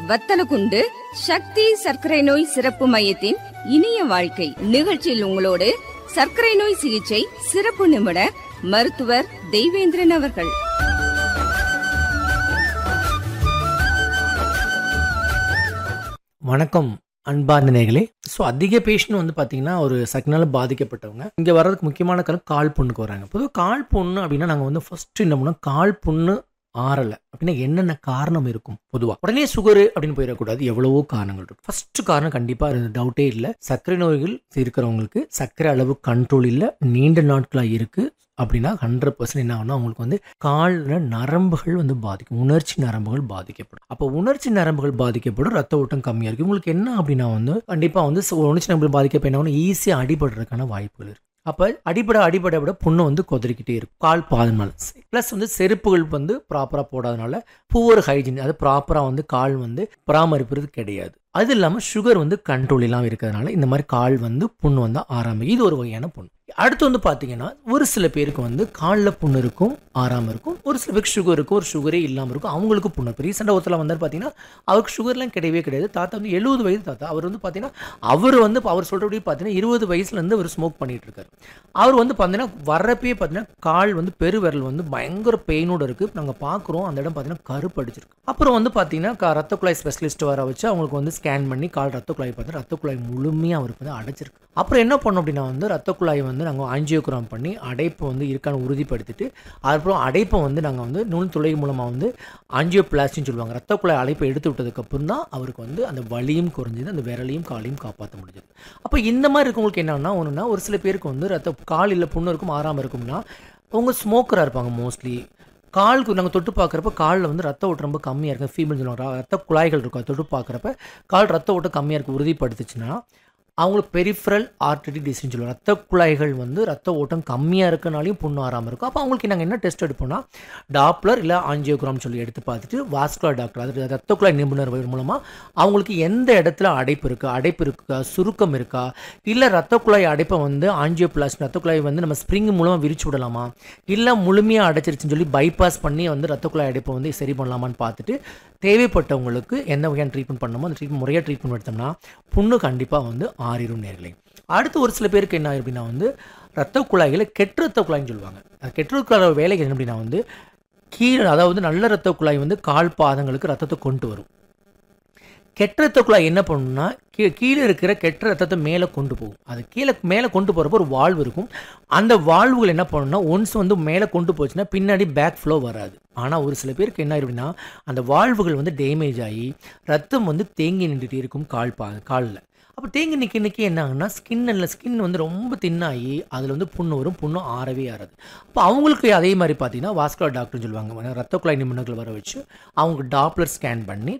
வத்தலகுண்டு சக்தி சர்க்கரை நோய் சிறப்பு மையத்தின் இனிய வாழ்க்கை நிகழ்ச்சியில் உங்களோடு சர்க்கரை நோய் சிகிச்சை சிறப்பு நிபுணர் மருத்துவர் தெய்வேந்திரன் அவர்கள் வணக்கம் அன்பார்ந்த நேர்களே ஸோ அதிக பேஷண்ட் வந்து பார்த்தீங்கன்னா ஒரு சக்னால பாதிக்கப்பட்டவங்க இங்கே வர்றதுக்கு முக்கியமான காரணம் கால் புண்ணுக்கு வராங்க பொதுவாக கால் புண்ணு அப்படின்னா நாங்கள் வந்து ஃபர்ஸ்ட் என்ன பண்ணோம் கால் புண்ணு ஆறலை அப்படின்னா என்னென்ன காரணம் இருக்கும் பொதுவாக உடனே சுகரு அப்படின்னு போயிடக்கூடாது எவ்வளவோ காரணங்கள் இருக்கும் ஃபர்ஸ்ட் காரணம் கண்டிப்பாக டவுட்டே இல்லை சர்க்கரை நோய்கள் இருக்கிறவங்களுக்கு சர்க்கரை அளவு கண்ட்ரோல் இல்லை நீண்ட நாட்களாக இருக்குது அப்படின்னா ஹண்ட்ரட் பர்சன்ட் என்ன ஆகும்னா அவங்களுக்கு வந்து காலில் நரம்புகள் வந்து பாதிக்கும் உணர்ச்சி நரம்புகள் பாதிக்கப்படும் அப்போ உணர்ச்சி நரம்புகள் பாதிக்கப்படும் ரத்த ஓட்டம் கம்மியாக இருக்கும் உங்களுக்கு என்ன அப்படின்னா வந்து கண்டிப்பாக வந்து சு- உணர்ச்சி நரம்புகள் பாதிக்கப்ப என்ன ஆகும் ஈஸியாக அடிபடுறதுக்கான வாய்ப்புகள் இருக்கு அப்போ அடிபட அடிபட விட புண்ணு வந்து கொதறிக்கிட்டே இருக்கும் கால் பாதனால ப்ளஸ் வந்து செருப்புகள் வந்து ப்ராப்பராக போடாதனால புவர் ஹைஜீன் அது ப்ராப்பராக வந்து கால் வந்து பராமரிப்புறது கிடையாது அது இல்லாமல் சுகர் வந்து கண்ட்ரோல் இல்லாமல் இருக்கிறதுனால இந்த மாதிரி கால் வந்து புண்ணு வந்து ஆறாமல் இது ஒரு வகையான புண்ணு அடுத்து வந்து பார்த்தீங்கன்னா ஒரு சில பேருக்கு வந்து காலில் புண்ணு இருக்கும் ஆறாமல் இருக்கும் ஒரு சில பேருக்கு சுகர் இருக்கும் ஒரு சுகரே இல்லாமல் இருக்கும் அவங்களுக்கு புண்ணு இருக்கும் ரீசெண்டாக ஒருத்தர் வந்தார் பார்த்தீங்கன்னா அவருக்கு சுகர்லாம் கிடையவே கிடையாது தாத்தா வந்து எழுபது வயசு தாத்தா அவர் வந்து பார்த்தீங்கன்னா அவர் வந்து இப்ப அவர் சொல்கிறபடி பார்த்தீங்கன்னா இருபது வயசுலேருந்து அவர் ஸ்மோக் பண்ணிட்டு இருக்காரு அவர் வந்து பார்த்தீங்கன்னா வர்றப்பயே பார்த்தீங்கன்னா கால் வந்து பெருவிரல் வந்து பயங்கர பெயினோட இருக்குது நாங்கள் பார்க்குறோம் அந்த இடம் பார்த்தீங்கன்னா கருப்பு அடிச்சிருக்கு அப்புறம் வந்து பார்த்தீங்கன்னா க- ரத்த குழாய் ஸ்பெஷலிஸ்ட் வர வச்சு அவங்களுக்கு வந்து ஸ்கேன் பண்ணி கால் ரத்த குழாய் பார்த்து ரத்த குழாய் முழுமையாக அவருக்கு வந்து அடைச்சிருக்கு அப்புறம் என்ன பண்ணோம் அப்படின்னா வந்து ரத்த குழாய் வந்து நாங்கள் ஆஞ்சியோகிராம் பண்ணி அடைப்பு வந்து இருக்கான்னு உறுதிப்படுத்திட்டு அதுக்கப்புறம் அடைப்பை வந்து நாங்கள் வந்து நுண் துளை மூலமாக வந்து ஆஞ்சியோபிளாஸ்டின்னு சொல்லுவாங்க ரத்த குழாய் அடைப்பை எடுத்து விட்டதுக்கப்புறம் தான் அவருக்கு வந்து அந்த வலியும் குறைஞ்சது அந்த விரலையும் காலையும் காப்பாற்ற முடிஞ்சது அப்போ இந்த மாதிரி இருக்கவங்களுக்கு என்னன்னா ஒன்றுனா ஒரு சில பேருக்கு வந்து ரத்த காலில் புண்ணு இருக்கும் ஆறாமல் இருக்கும்னா அவங்க ஸ்மோக்கராக இருப்பாங்க மோஸ்ட்லி காலுக்கு நாங்கள் தொட்டு பார்க்குறப்ப காலில் வந்து ரத்த ஓட்டம் ரொம்ப கம்மியாக இருக்கும் ஃபீமேல் சொல்லுவாங்க ர- ரத்த குழாய்கள் இருக்கும் அதை தொட்டு பார்க்குறப்ப கால் ரத்த ஓட்டம் கம்மியாக இருக்கு உறுதிப்படுத்துச்சுன்னா அவங்களுக்கு பெரிஃபரல் ஆர்டரி டிசீஸ் சொல்லுவாங்க ரத்த குழாய்கள் வந்து ரத்த ஓட்டம் கம்மியாக இருக்கனாலையும் புண்ணு ஆறாமல் இருக்கும் அப்போ அவங்களுக்கு நாங்கள் என்ன டெஸ்ட் எடுப்போம்னா டாப்லர் இல்லை ஆஞ்சியோகிராம் சொல்லி எடுத்து பார்த்துட்டு வாஸ்குலர் டாக்டர் அது ரத்த குழாய் நிபுணர் மூலமாக அவங்களுக்கு எந்த இடத்துல அடைப்பு இருக்கா அடைப்பு இருக்கா சுருக்கம் இருக்கா இல்லை ரத்த குழாய் அடைப்பை வந்து ஆஞ்சியோபிளாஸ்ட் ரத்த குழாய் வந்து நம்ம ஸ்ப்ரிங் மூலமாக விரிச்சு விடலாமா இல்லை முழுமையாக அடைச்சிருச்சுன்னு சொல்லி பைபாஸ் பண்ணி வந்து ரத்த குழாய் அடைப்பை வந்து சரி பண்ணலாமான்னு பார்த்துட்டு தேவைப்பட்டவங்களுக்கு என்ன வகையான ட்ரீட்மெண்ட் பண்ணணுமோ அந்த ட்ரீட்மெண்ட் முறையாக ட்ரீட்மெண்ட் எடுத்தோம்னா புண்ணு கண்டிப்பாக வந்து ஆறிடும் நேர்களே அடுத்து ஒரு சில பேருக்கு என்ன ஆயிரும் அப்படின்னா வந்து ரத்த குழாய்களை கெட்ட ரத்த குழாய்னு சொல்லுவாங்க அந்த கெட்ட ரத்த குழாய் வேலைக்கு என்ன அப்படின்னா வந்து கீழே அதாவது நல்ல ரத்த குழாய் வந்து கால் பாதங்களுக்கு ரத்தத்தை கொண்டு வரும் கெட்ட ரத்த குழாய் என்ன பண்ணுன்னா கீ கீழே இருக்கிற கெட்ட ரத்தத்தை மேலே கொண்டு போகும் அது கீழே மேலே கொண்டு போகிறப்ப ஒரு வால்வு இருக்கும் அந்த வால்வுகள் என்ன பண்ணுன்னா ஒன்ஸ் வந்து மேலே கொண்டு போச்சுன்னா பின்னாடி பேக் ஃப்ளோ வராது ஆனால் ஒரு சில பேருக்கு என்ன ஆயிரும் அப்படின்னா அந்த வால்வுகள் வந்து டேமேஜ் ஆகி ரத்தம் வந்து தேங்கி நின்றுட்டே இருக்கும் கால் பா காலில் அப்போ தேங்கி நிற்க நிற்க என்ன ஆகுன்னா ஸ்கின் இல்லை ஸ்கின் வந்து ரொம்ப தின்னாகி அதில் வந்து புண்ணு வரும் புண்ணு ஆறவே ஆறாது அப்போ அவங்களுக்கு அதே மாதிரி பார்த்தீங்கன்னா வாஸ்குலர் டாக்டர்னு சொல்லுவாங்க ரத்த குழாய் நிபுணர்கள் வர வச்சு அவங்க டாப்லர் ஸ்கேன் பண்ணி